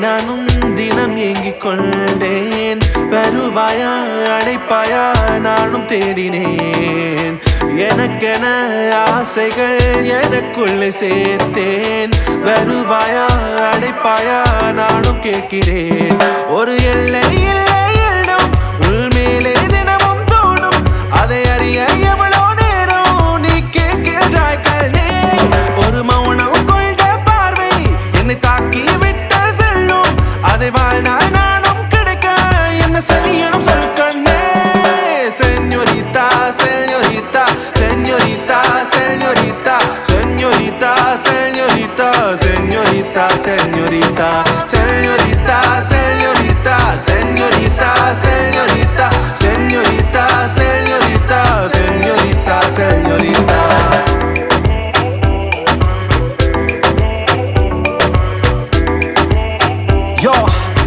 நானும் தினம் ஏங்கிக் கொண்டேன் வருவாயா அடைப்பாயா நானும் தேடினேன் எனக்கென ஆசைகள் எனக்குள்ளே சேர்த்தேன் வருவாயா அடைப்பாயா நானும் கேட்கிறேன் ஒரு எல்லை இல்லை இடம் உள் மேலே தினமும் தோணும் அதை அறிய எவ்வளோ நேரம் நீ கேட்கிறாய் கண்ணே ஒரு மௌனம் கொண்ட பார்வை என்னை தாக்கி விட்டு செல்லும் அதை வாழ்நாள் நானும் கிடைக்க என்ன செய்யணும் சொல் கண்ணே செஞ்சோரித்தா செஞ்சோரித்தா செஞ்சோரித்தா செஞ்சோரித்தா செஞ்சோரித்தா செஞ்சோரித்தா செஞ்சோரித்தா செஞ்சோரித்தா செஞ்சோரித்தா செஞ்சோரித்தா செஞ்சோரித்தா செஞ்சோரித்தா செஞ்சோரித்தா செஞ்சோரித்தா செஞ்சோரித்தா செஞ்சோரித்தா யோ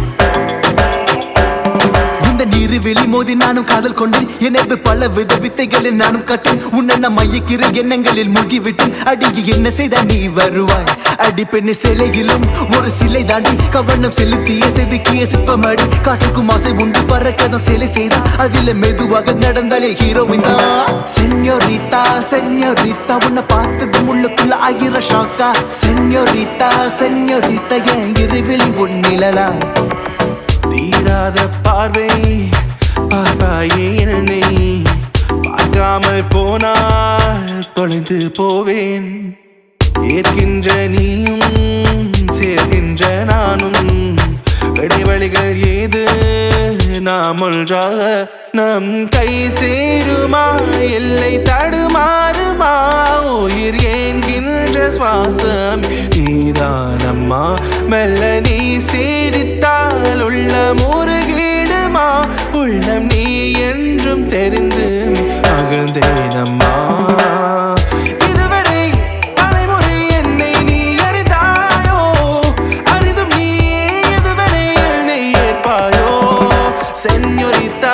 இந்த நீரு வெளி மோதி நானும் காதல் கொண்டேன் எனது பல வித வித்தைகளில் நானும் கட்டேன் உன்னை நான் மையக்கிற எண்ணங்களில் மூழ்கிவிட்டேன் அடிக்கு என்ன செய்த நீ வருவாய் அடி பெண்ணு சிலையிலும் ஒரு சிலை தாண்டி கவனம் செலுத்திய செதுக்கிய சிற்பமடி காற்றுக்கும் ஆசை உண்டு பறக்கதான் சிலை செய்தா அதில மெதுவாக நடந்தாலே ஹீரோயின் தான் சென்யோரித்தா சென்யோரித்தா உன்னை பார்த்தது உள்ளுக்குள்ள ஆகிற ஷாக்கா சென்யோரித்தா சென்யோரித்தா என் இருவெளி உன்னிழலா தீராத பார்வை பார்ப்பாயே என்னை பார்க்காமல் போனால் தொலைந்து போவேன் ஏற்கின்ற நீயும் சேர்கின்ற நானும் இடைவெளிகள் ஏது நாம் ஒன்றாக நம் கை சேருமா எல்லை தடுமாறுமா உயிர் ஏன்கின்ற சுவாசம் நீதானம்மா மெல்ல நீ சீடித்தால் உள்ள முருகிடுமா உள்ளம் நீ என்றும் தெரிந்து மகிழ்ந்தேனம்மா இதுவரை தலைமுறை என்னை நீ அறிந்தாயோ அறிந்தும் நீ இதுவரை என்னை ஏற்பாயோ செஞ்சொரித்த